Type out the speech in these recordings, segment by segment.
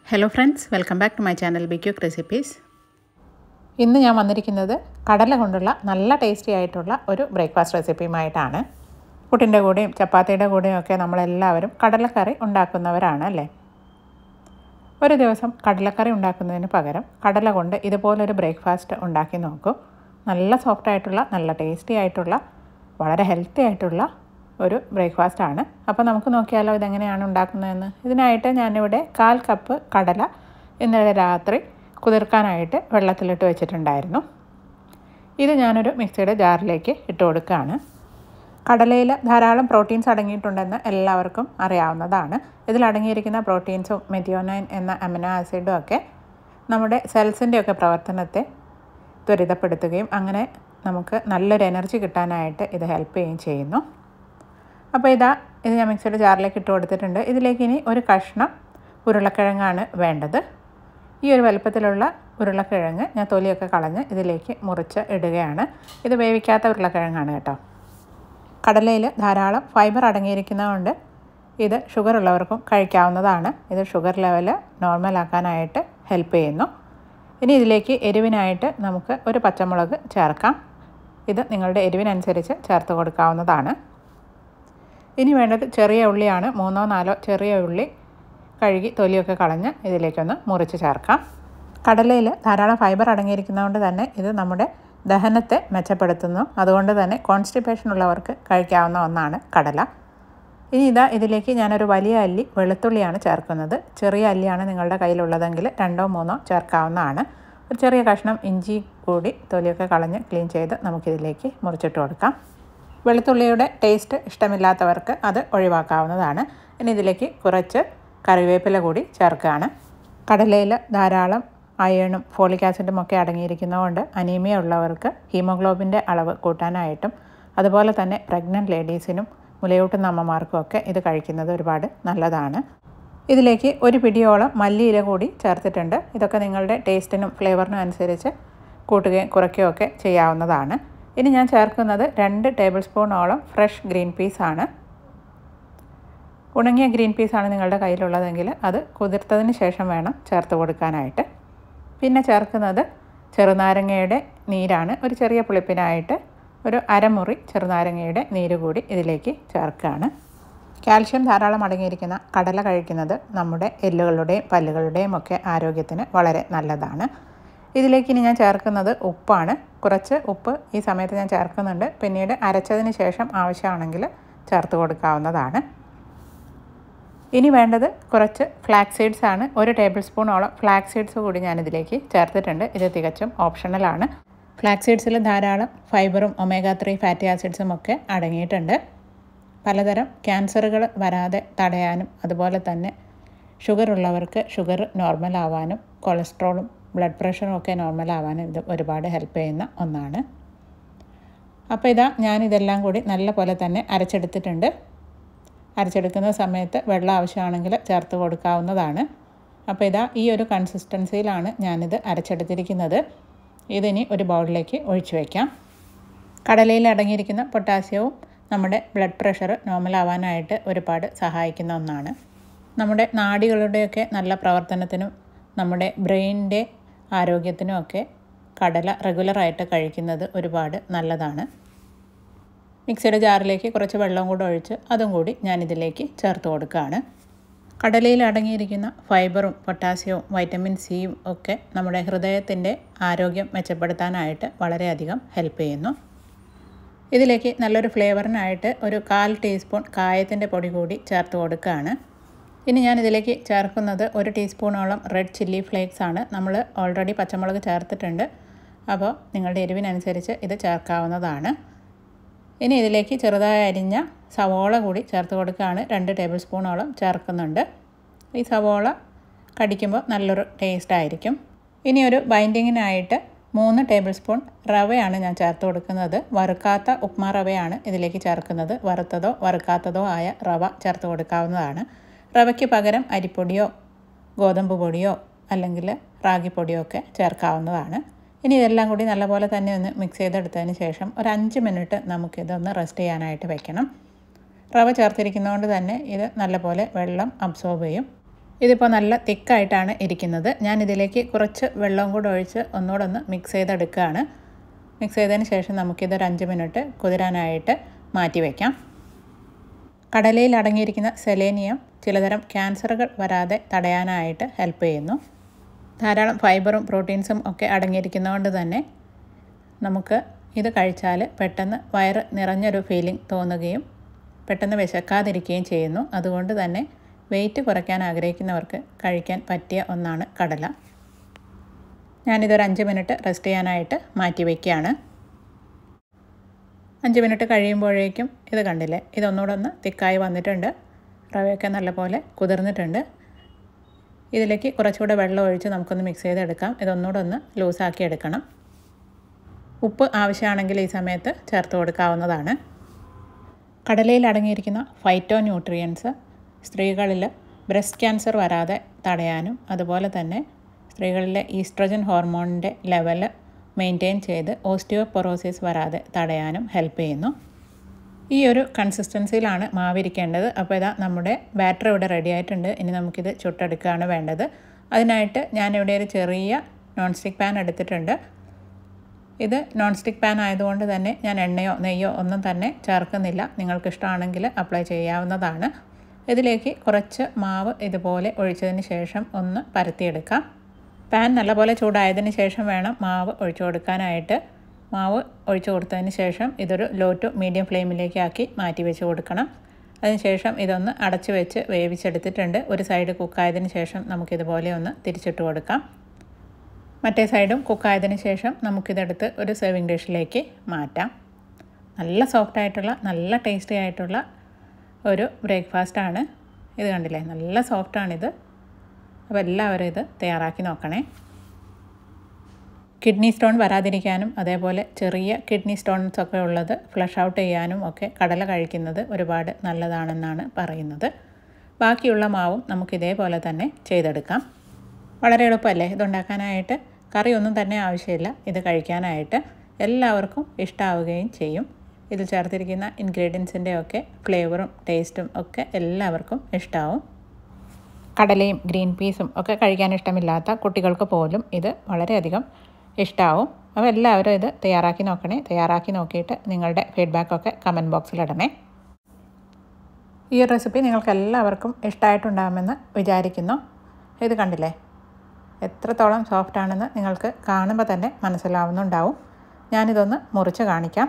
hello friends welcome back to my channel be quick recipes ഇന്ന് ഞാൻ വന്നിരിക്കുന്നത് കടല കൊണ്ടുള്ള നല്ല ടേസ്റ്റി ആയിട്ടുള്ള ഒരു ബ്രേക്ക്ഫാസ്റ്റ് റെസിപ്പിയുമായിട്ടാണ് പുട്ടിൻ്റെ കൂടെയും ചപ്പാത്തിയുടെ കൂടെയും ഒക്കെ നമ്മളെല്ലാവരും കടലക്കറി ഉണ്ടാക്കുന്നവരാണ് അല്ലേ ഒരു ദിവസം കടലക്കറി ഉണ്ടാക്കുന്നതിന് പകരം കടല കൊണ്ട് ഇതുപോലൊരു ബ്രേക്ക്ഫാസ്റ്റ് ഉണ്ടാക്കി നോക്കൂ നല്ല സോഫ്റ്റ് ആയിട്ടുള്ള നല്ല ടേസ്റ്റി ആയിട്ടുള്ള വളരെ ഹെൽത്തി ആയിട്ടുള്ള ഒരു ബ്രേക്ക്ഫാസ്റ്റ് ആണ് അപ്പോൾ നമുക്ക് നോക്കിയാലോ ഇതെങ്ങനെയാണ് ഉണ്ടാക്കുന്നതെന്ന് ഇതിനായിട്ട് ഞാനിവിടെ കാൽ കപ്പ് കടല ഇന്നലെ രാത്രി കുതിർക്കാനായിട്ട് വെള്ളത്തിലിട്ട് വെച്ചിട്ടുണ്ടായിരുന്നു ഇത് ഞാനൊരു മിക്സിയുടെ ജാറിലേക്ക് ഇട്ട് കൊടുക്കുകയാണ് കടലയിൽ ധാരാളം പ്രോട്ടീൻസ് അടങ്ങിയിട്ടുണ്ടെന്ന് എല്ലാവർക്കും അറിയാവുന്നതാണ് ഇതിൽ അടങ്ങിയിരിക്കുന്ന പ്രോട്ടീൻസും മെഥിയോനൈൻ എന്ന അമിനോ ആസിഡും ഒക്കെ നമ്മുടെ സെൽസിൻ്റെയൊക്കെ പ്രവർത്തനത്തെ ത്വരിതപ്പെടുത്തുകയും അങ്ങനെ നമുക്ക് നല്ലൊരു എനർജി കിട്ടാനായിട്ട് ഇത് ഹെൽപ്പ് ചെയ്യുകയും ചെയ്യുന്നു അപ്പോൾ ഇതാ ഇത് ഞാൻ മിക്സിയുടെ ജാറിലേക്ക് ഇട്ട് കൊടുത്തിട്ടുണ്ട് ഇതിലേക്ക് ഇനി ഒരു കഷ്ണം ഉരുളക്കിഴങ്ങാണ് വേണ്ടത് ഈ ഒരു വലുപ്പത്തിലുള്ള ഉരുളക്കിഴങ്ങ് ഞാൻ തൊലിയൊക്കെ കളഞ്ഞ് ഇതിലേക്ക് മുറിച്ച് ഇടുകയാണ് ഇത് വേവിക്കാത്ത ഉരുളക്കിഴങ്ങാണ് കേട്ടോ കടലയിൽ ധാരാളം ഫൈബർ അടങ്ങിയിരിക്കുന്നതുകൊണ്ട് ഇത് ഷുഗർ ഉള്ളവർക്കും കഴിക്കാവുന്നതാണ് ഇത് ഷുഗർ ലെവൽ നോർമലാക്കാനായിട്ട് ഹെൽപ്പ് ചെയ്യുന്നു ഇനി ഇതിലേക്ക് എരിവിനായിട്ട് നമുക്ക് ഒരു പച്ചമുളക് ചേർക്കാം ഇത് നിങ്ങളുടെ എരിവിനനുസരിച്ച് ചേർത്ത് കൊടുക്കാവുന്നതാണ് ഇനി വേണ്ടത് ചെറിയ ഉള്ളിയാണ് മൂന്നോ നാലോ ചെറിയ ഉള്ളി കഴുകി തൊലിയൊക്കെ കളഞ്ഞ് ഇതിലേക്കൊന്ന് മുറിച്ച് ചേർക്കാം കടലയിൽ ധാരാളം ഫൈബർ അടങ്ങിയിരിക്കുന്നതുകൊണ്ട് തന്നെ ഇത് നമ്മുടെ ദഹനത്തെ മെച്ചപ്പെടുത്തുന്നു അതുകൊണ്ട് തന്നെ കോൺസ്റ്റിപ്പേഷൻ ഉള്ളവർക്ക് കഴിക്കാവുന്ന ഒന്നാണ് കടല ഇനി ഇതാ ഇതിലേക്ക് ഞാനൊരു വലിയ അല്ലി വെളുത്തുള്ളിയാണ് ചേർക്കുന്നത് ചെറിയ അല്ലിയാണ് നിങ്ങളുടെ കയ്യിലുള്ളതെങ്കിൽ രണ്ടോ മൂന്നോ ചേർക്കാവുന്നതാണ് ഒരു ചെറിയ കഷ്ണം ഇഞ്ചി കൂടി തൊലിയൊക്കെ കളഞ്ഞ് ക്ലീൻ ചെയ്ത് നമുക്കിതിലേക്ക് മുറിച്ചിട്ട് കൊടുക്കാം വെളുത്തുള്ളിയുടെ ടേസ്റ്റ് ഇഷ്ടമില്ലാത്തവർക്ക് അത് ഒഴിവാക്കാവുന്നതാണ് ഇനി ഇതിലേക്ക് കുറച്ച് കറിവേപ്പില കൂടി ചേർക്കുകയാണ് കടലയിൽ ധാരാളം അയണും ഫോളിക് ആസിഡും ഒക്കെ അടങ്ങിയിരിക്കുന്നതുകൊണ്ട് അനീമിയ ഉള്ളവർക്ക് ഹീമോഗ്ലോബിൻ്റെ അളവ് കൂട്ടാനായിട്ടും അതുപോലെ തന്നെ പ്രഗ്നൻറ്റ് ലേഡീസിനും മുലയൂട്ടുന്ന അമ്മമാർക്കും ഒക്കെ ഇത് കഴിക്കുന്നത് ഒരുപാട് നല്ലതാണ് ഇതിലേക്ക് ഒരു പിടിയോളം മല്ലിയില കൂടി ചേർത്തിട്ടുണ്ട് ഇതൊക്കെ നിങ്ങളുടെ ടേസ്റ്റിനും ഫ്ലേവറിനും അനുസരിച്ച് കൂട്ടുകയും കുറയ്ക്കുകയും ഒക്കെ ചെയ്യാവുന്നതാണ് ഇനി ഞാൻ ചേർക്കുന്നത് രണ്ട് ടേബിൾ സ്പൂണോളം ഫ്രഷ് ഗ്രീൻ പീസാണ് ഉണങ്ങിയ ഗ്രീൻ പീസാണ് നിങ്ങളുടെ കയ്യിലുള്ളതെങ്കിൽ അത് കുതിർത്തതിന് ശേഷം വേണം ചേർത്ത് കൊടുക്കാനായിട്ട് പിന്നെ ചേർക്കുന്നത് ചെറുനാരങ്ങയുടെ നീരാണ് ഒരു ചെറിയ പുളിപ്പിനായിട്ട് ഒരു അരമുറി ചെറുനാരങ്ങയുടെ നീര് കൂടി ഇതിലേക്ക് ചേർക്കുകയാണ് കാൽഷ്യം ധാരാളം അടങ്ങിയിരിക്കുന്ന കടല കഴിക്കുന്നത് നമ്മുടെ എല്ലുകളുടെയും പല്ലുകളുടെയും ഒക്കെ ആരോഗ്യത്തിന് വളരെ നല്ലതാണ് ഇതിലേക്ക് ഇനി ഞാൻ ചേർക്കുന്നത് ഉപ്പാണ് കുറച്ച് ഉപ്പ് ഈ സമയത്ത് ഞാൻ ചേർക്കുന്നുണ്ട് പിന്നീട് അരച്ചതിന് ശേഷം ആവശ്യമാണെങ്കിൽ ചേർത്ത് കൊടുക്കാവുന്നതാണ് ഇനി വേണ്ടത് കുറച്ച് ഫ്ലാക്സ് സീഡ്സ് ആണ് ഒരു ടേബിൾ സ്പൂണോളം ഫ്ലാക്സ് സീഡ്സ് കൂടി ഞാനിതിലേക്ക് ചേർത്തിട്ടുണ്ട് ഇത് തികച്ചും ഓപ്ഷണലാണ് ഫ്ലാക്സ് സീഡ്സിൽ ധാരാളം ഫൈബറും ഒമേഗ ത്രീ ഫാറ്റി ആസിഡ്സും ഒക്കെ അടങ്ങിയിട്ടുണ്ട് പലതരം ക്യാൻസറുകൾ വരാതെ തടയാനും അതുപോലെ തന്നെ ഷുഗർ ഉള്ളവർക്ക് ഷുഗർ നോർമൽ ആവാനും കൊളസ്ട്രോളും ബ്ലഡ് പ്രഷറും ഒക്കെ നോർമൽ ആവാനും ഇത് ഒരുപാട് ഹെൽപ്പ് ചെയ്യുന്ന ഒന്നാണ് അപ്പോൾ ഇതാ ഞാനിതെല്ലാം കൂടി നല്ല പോലെ തന്നെ അരച്ചെടുത്തിട്ടുണ്ട് അരച്ചെടുക്കുന്ന സമയത്ത് വെള്ളം ആവശ്യമാണെങ്കിൽ ചേർത്ത് കൊടുക്കാവുന്നതാണ് അപ്പോൾ ഇതാ ഈ ഒരു കൺസിസ്റ്റൻസിയിലാണ് ഞാനിത് അരച്ചെടുത്തിരിക്കുന്നത് ഇതിനി ഒരു ബൗളിലേക്ക് ഒഴിച്ചു വയ്ക്കാം കടലയിൽ അടങ്ങിയിരിക്കുന്ന പൊട്ടാസ്യവും നമ്മുടെ ബ്ലഡ് പ്രഷർ നോർമൽ ആവാനായിട്ട് ഒരുപാട് സഹായിക്കുന്ന ഒന്നാണ് നമ്മുടെ നാഡികളുടെയൊക്കെ നല്ല പ്രവർത്തനത്തിനും നമ്മുടെ ബ്രെയിനിൻ്റെ ആരോഗ്യത്തിനും ഒക്കെ കടല റെഗുലറായിട്ട് കഴിക്കുന്നത് ഒരുപാട് നല്ലതാണ് മിക്സിയുടെ ജാറിലേക്ക് കുറച്ച് വെള്ളം കൂടെ ഒഴിച്ച് അതും കൂടി ഞാനിതിലേക്ക് ചേർത്ത് കൊടുക്കുകയാണ് കടലയിൽ അടങ്ങിയിരിക്കുന്ന ഫൈബറും പൊട്ടാസ്യവും വൈറ്റമിൻ സിയും ഒക്കെ നമ്മുടെ ഹൃദയത്തിൻ്റെ ആരോഗ്യം മെച്ചപ്പെടുത്താനായിട്ട് വളരെയധികം ഹെൽപ്പ് ചെയ്യുന്നു ഇതിലേക്ക് നല്ലൊരു ഫ്ലേവറിനായിട്ട് ഒരു കാൽ ടീസ്പൂൺ കായത്തിൻ്റെ പൊടി കൂടി ചേർത്ത് കൊടുക്കുകയാണ് ഇനി ഞാൻ ഇതിലേക്ക് ചേർക്കുന്നത് ഒരു ടീസ്പൂണോളം റെഡ് ചില്ലി ഫ്ലേക്സ് ആണ് നമ്മൾ ഓൾറെഡി പച്ചമുളക് ചേർത്തിട്ടുണ്ട് അപ്പോൾ നിങ്ങളുടെ എരിവിനനുസരിച്ച് ഇത് ചേർക്കാവുന്നതാണ് ഇനി ഇതിലേക്ക് ചെറുതായി അരിഞ്ഞ സവോള കൂടി ചേർത്ത് കൊടുക്കുകയാണ് രണ്ട് ടേബിൾ സ്പൂണോളം ചേർക്കുന്നുണ്ട് ഈ സവോള കടിക്കുമ്പോൾ നല്ലൊരു ടേസ്റ്റ് ആയിരിക്കും ഇനി ഒരു ബൈൻഡിങ്ങിനായിട്ട് മൂന്ന് ടേബിൾ സ്പൂൺ റവയാണ് ഞാൻ ചേർത്ത് കൊടുക്കുന്നത് വറുക്കാത്ത ഉപ്മാ റവയാണ് ഇതിലേക്ക് ചേർക്കുന്നത് വറുത്തതോ വറുക്കാത്തതോ ആയ റവ ചേർത്ത് കൊടുക്കാവുന്നതാണ് റവയ്ക്ക് പകരം അരിപ്പൊടിയോ ഗോതമ്പ് പൊടിയോ അല്ലെങ്കിൽ റാഗിപ്പൊടിയോ ഒക്കെ ചേർക്കാവുന്നതാണ് ഇനി ഇതെല്ലാം കൂടി നല്ലപോലെ തന്നെ ഒന്ന് മിക്സ് ചെയ്തെടുത്തതിന് ശേഷം ഒരു അഞ്ച് മിനിറ്റ് നമുക്കിതൊന്ന് റെസ്റ്റ് ചെയ്യാനായിട്ട് വെക്കണം റവ ചേർത്തിരിക്കുന്നതുകൊണ്ട് തന്നെ ഇത് നല്ലപോലെ വെള്ളം അബ്സോർബ് ചെയ്യും ഇതിപ്പോൾ നല്ല തിക്കായിട്ടാണ് ഇരിക്കുന്നത് ഞാൻ ഇതിലേക്ക് കുറച്ച് വെള്ളവും കൂടെ ഒഴിച്ച് ഒന്നുകൂടെ ഒന്ന് മിക്സ് ചെയ്തെടുക്കുകയാണ് മിക്സ് ചെയ്തതിന് ശേഷം നമുക്കിതൊരു അഞ്ച് മിനിറ്റ് കുതിരാനായിട്ട് മാറ്റി വയ്ക്കാം കടലയിൽ അടങ്ങിയിരിക്കുന്ന സെലേനിയം ചിലതരം ക്യാൻസറുകൾ വരാതെ തടയാനായിട്ട് ഹെൽപ്പ് ചെയ്യുന്നു ധാരാളം ഫൈബറും പ്രോട്ടീൻസും ഒക്കെ അടങ്ങിയിരിക്കുന്നതുകൊണ്ട് തന്നെ നമുക്ക് ഇത് കഴിച്ചാൽ പെട്ടെന്ന് വയറ് നിറഞ്ഞൊരു ഫീലിംഗ് തോന്നുകയും പെട്ടെന്ന് വിശക്കാതിരിക്കുകയും ചെയ്യുന്നു അതുകൊണ്ട് തന്നെ വെയിറ്റ് കുറയ്ക്കാൻ ആഗ്രഹിക്കുന്നവർക്ക് കഴിക്കാൻ പറ്റിയ ഒന്നാണ് കടല ഞാനിതൊരു അഞ്ച് മിനിറ്റ് റെസ്റ്റ് ചെയ്യാനായിട്ട് മാറ്റി വയ്ക്കുകയാണ് അഞ്ച് മിനിറ്റ് കഴിയുമ്പോഴേക്കും ഇത് കണ്ടില്ലേ ഇതൊന്നുകൂടെ ഒന്ന് തിക്കായി വന്നിട്ടുണ്ട് റവയൊക്കെ നല്ലപോലെ കുതിർന്നിട്ടുണ്ട് ഇതിലേക്ക് കുറച്ചുകൂടെ വെള്ളം ഒഴിച്ച് നമുക്കൊന്ന് മിക്സ് ചെയ്തെടുക്കാം ഇതൊന്നുകൂടെ ഒന്ന് ലൂസാക്കി എടുക്കണം ഉപ്പ് ആവശ്യമാണെങ്കിൽ ഈ സമയത്ത് ചേർത്ത് കൊടുക്കാവുന്നതാണ് കടലയിൽ അടങ്ങിയിരിക്കുന്ന ഫൈറ്റോ ന്യൂട്രിയൻസ് സ്ത്രീകളിൽ ബ്രസ്റ്റ് ക്യാൻസർ വരാതെ തടയാനും അതുപോലെ തന്നെ സ്ത്രീകളിലെ ഈസ്ട്രജൻ ഹോർമോണിൻ്റെ ലെവൽ മെയിൻറ്റെയിൻ ചെയ്ത് ഓസ്റ്റിയോപൊറോസിസ് വരാതെ തടയാനും ഹെൽപ്പ് ചെയ്യുന്നു ഈ ഒരു കൺസിസ്റ്റൻസിയിലാണ് മാവിരിക്കേണ്ടത് അപ്പോൾ ഇതാ നമ്മുടെ ബാറ്റർ ഇവിടെ റെഡി ആയിട്ടുണ്ട് ഇനി നമുക്കിത് ചുട്ടെടുക്കുകയാണ് വേണ്ടത് അതിനായിട്ട് ഞാനിവിടെ ഒരു ചെറിയ നോൺ സ്റ്റിക്ക് പാൻ എടുത്തിട്ടുണ്ട് ഇത് നോൺ സ്റ്റിക്ക് പാൻ ആയതുകൊണ്ട് തന്നെ ഞാൻ എണ്ണയോ നെയ്യോ ഒന്നും തന്നെ ചേർക്കുന്നില്ല നിങ്ങൾക്ക് ഇഷ്ടമാണെങ്കിൽ അപ്ലൈ ചെയ്യാവുന്നതാണ് ഇതിലേക്ക് കുറച്ച് മാവ് ഇതുപോലെ ഒഴിച്ചതിന് ശേഷം ഒന്ന് പരത്തിയെടുക്കാം പാൻ നല്ലപോലെ ചൂടായതിന് ശേഷം വേണം മാവ് ഒഴിച്ചു കൊടുക്കാനായിട്ട് മാവ് ഒഴിച്ചു കൊടുത്തതിന് ശേഷം ഇതൊരു ലോ ടു മീഡിയം ഫ്ലെയിമിലേക്ക് ആക്കി മാറ്റി വെച്ച് കൊടുക്കണം അതിനുശേഷം ഇതൊന്ന് അടച്ചു വെച്ച് വേവിച്ചെടുത്തിട്ടുണ്ട് ഒരു സൈഡ് കുക്കായതിന് ശേഷം നമുക്കിതുപോലെ ഒന്ന് തിരിച്ചിട്ട് കൊടുക്കാം മറ്റേ സൈഡും കുക്കായതിന് ശേഷം നമുക്കിതെടുത്ത് ഒരു സെർവിങ് ഡിഷിലേക്ക് മാറ്റാം നല്ല സോഫ്റ്റ് ആയിട്ടുള്ള നല്ല ടേസ്റ്റി ആയിട്ടുള്ള ഒരു ബ്രേക്ക്ഫാസ്റ്റാണ് ഇത് കണ്ടില്ലേ നല്ല സോഫ്റ്റാണിത് അപ്പോൾ എല്ലാവരും ഇത് തയ്യാറാക്കി നോക്കണേ കിഡ്നി സ്റ്റോൺ വരാതിരിക്കാനും അതേപോലെ ചെറിയ കിഡ്നി സ്റ്റോൺസ് ഒക്കെ ഉള്ളത് ഫ്ലഷ് ഔട്ട് ചെയ്യാനും ഒക്കെ കടല കഴിക്കുന്നത് ഒരുപാട് നല്ലതാണെന്നാണ് പറയുന്നത് ബാക്കിയുള്ള മാവും നമുക്ക് ഇതേപോലെ തന്നെ ചെയ്തെടുക്കാം വളരെ എളുപ്പമല്ലേ ഇതുണ്ടാക്കാനായിട്ട് കറിയൊന്നും തന്നെ ആവശ്യമില്ല ഇത് കഴിക്കാനായിട്ട് എല്ലാവർക്കും ഇഷ്ടമാവുകയും ചെയ്യും ഇതിൽ ചേർത്തിരിക്കുന്ന ഇൻഗ്രീഡിയൻസിൻ്റെ ഒക്കെ ഫ്ലേവറും ടേസ്റ്റും ഒക്കെ എല്ലാവർക്കും ഇഷ്ടമാവും കടലയും ഗ്രീൻ പീസും ഒക്കെ കഴിക്കാൻ ഇഷ്ടമില്ലാത്ത കുട്ടികൾക്ക് പോലും ഇത് വളരെയധികം ഇഷ്ടമാവും അപ്പോൾ എല്ലാവരും ഇത് തയ്യാറാക്കി നോക്കണേ തയ്യാറാക്കി നോക്കിയിട്ട് നിങ്ങളുടെ ഫീഡ്ബാക്കൊക്കെ കമൻറ്റ് ബോക്സിലിടണേ ഈ റെസിപ്പി നിങ്ങൾക്ക് എല്ലാവർക്കും ഇഷ്ടമായിട്ടുണ്ടാകുമെന്ന് വിചാരിക്കുന്നു ഇത് കണ്ടില്ലേ എത്രത്തോളം സോഫ്റ്റ് ആണെന്ന് നിങ്ങൾക്ക് കാണുമ്പോൾ തന്നെ മനസ്സിലാവുന്നുണ്ടാവും ഞാനിതൊന്ന് മുറിച്ച് കാണിക്കാം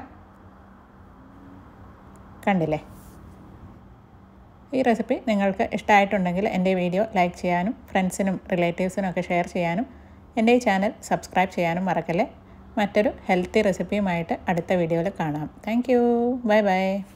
കണ്ടില്ലേ ഈ റെസിപ്പി നിങ്ങൾക്ക് ഇഷ്ടമായിട്ടുണ്ടെങ്കിൽ എൻ്റെ വീഡിയോ ലൈക്ക് ചെയ്യാനും ഫ്രണ്ട്സിനും റിലേറ്റീവ്സിനും ഒക്കെ ഷെയർ ചെയ്യാനും എൻ്റെ ഈ ചാനൽ സബ്സ്ക്രൈബ് ചെയ്യാനും മറക്കല്ലേ മറ്റൊരു ഹെൽത്തി റെസിപ്പിയുമായിട്ട് അടുത്ത വീഡിയോയിൽ കാണാം താങ്ക് യു ബൈ ബൈ